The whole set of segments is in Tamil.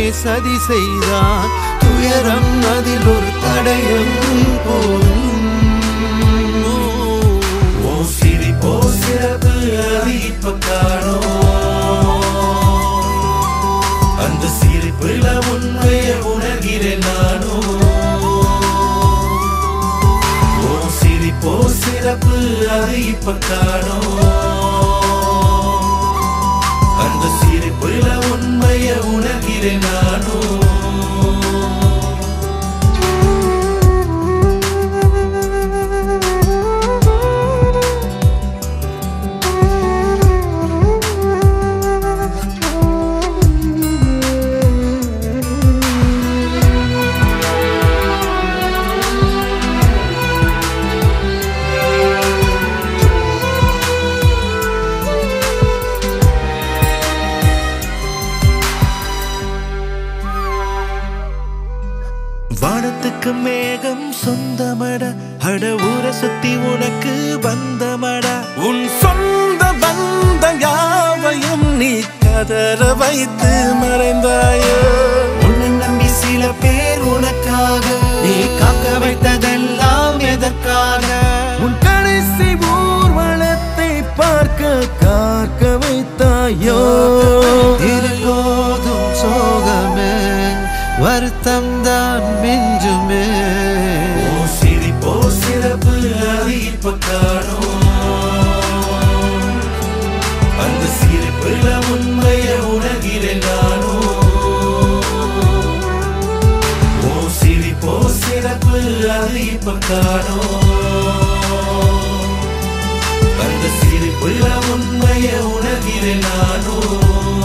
சதி செய்தான் துயரம் அதில் ஒரு தடயம் போதும் ஓ சிரிப்போ சிறப்பு அது இப்ப காணோம் அந்த சிரிப்புல உண்மைய உணர்கிறேன் நானும் ஓ சிரிப்போ சிறப்பு அது இப்ப காணோம் அந்த சிரிப்புல உண்மைய உணர்கிறேன் நானும் வானத்துக்கு மேகம் சொந்தமட அட ஊரை சுத்தி உனக்கு பந்தமட உன் சொந்த பந்தம் யாவையும் நீ கதற வைத்து மறைந்தாயோ உன்னை நம்பி சில பேர் உனக்காக நீ காக்க வைத்ததெல்லாம் எதற்காக உன் கடைசி ஊர்வலத்தை பார்க்க காக்க வைத்தாயோ இருபோதும் சோகமே வருத்தம் தான் மிஞ்சுமே ஓ சிரிப்போ சிறப்பு அது இப்ப காணோம் அந்த சிரிப்புல உண்மைய உணர்கிறேன் நானும் ஓ சிரிப்போ சிறப்பு அது இப்ப காணோம் அந்த சிரிப்புல உண்மைய உணர்கிறேன் நானும்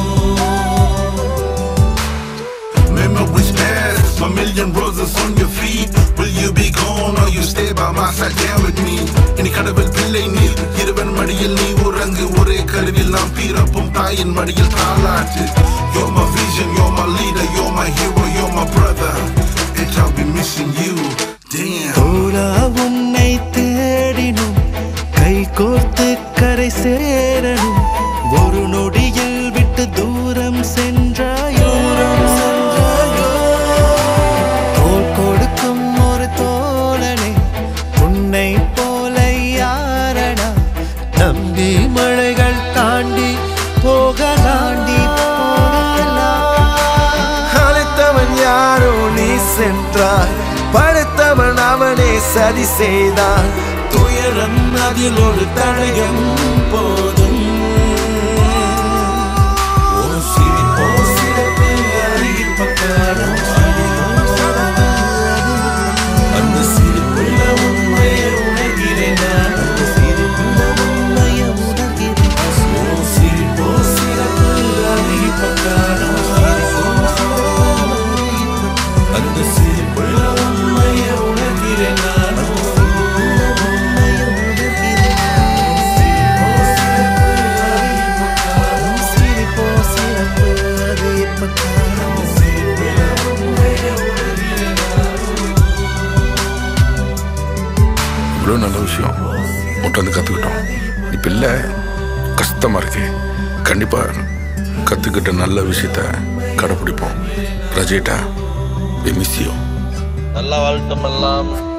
Memories pass, a million roses on your feet. Will you be gone or you stay by my side down with me? இனி கடவுள் பிள்ளை நீ இருவன் மடியில் நீ உறங்கு ஒரே கருவில் நாம் பிறப்பும் தாயின் மடியில் தாளாட்டு You're my vision, you're my leader, you're my hero, you're my brother. And I'll be missing you. Damn. தோழா உன்னை தேடினும் கை கோர்த்து கரை சேரணும் ஒரு நொடியில் விட்டு தூரம் சென்றாயோ சென்றாயோ தோள் கொடுக்கும் ஒரு தோழனே உன்னை போல யாரடா நம்பி மழைகள் தாண்டி போகலாண்டி போகலாம் அழைத்தவன் யாரோ நீ சென்றாய் படுத்தவன் அவனே சதி செய்தான் துயரம் அதில் ஒரு தடயம் போதும் ஓ சிரிப்போ சிறப்பு அது இப்ப காணோம் அந்த சிரிப்புள்ள உண்மைய உணர்கிறேன் நானும் ஓ சிரிப்போ சிறப்பு அது இப்ப காணோம் அந்த சிரிப்புள்ள உண்மைய உணர்கிறேன் நானும் இவ்வளோ நல்ல விஷயம் உன்கிட்ட வந்து கற்றுக்கிட்டோம் இப்போ இல்லை கஷ்டமாக இருக்கு கண்டிப்பாக கற்றுக்கிட்ட நல்ல விஷயத்த கடைப்பிடிப்போம் ரஜேட்டா மிஸ் யூ நல்லா வாழ்த்தமெல்லாம்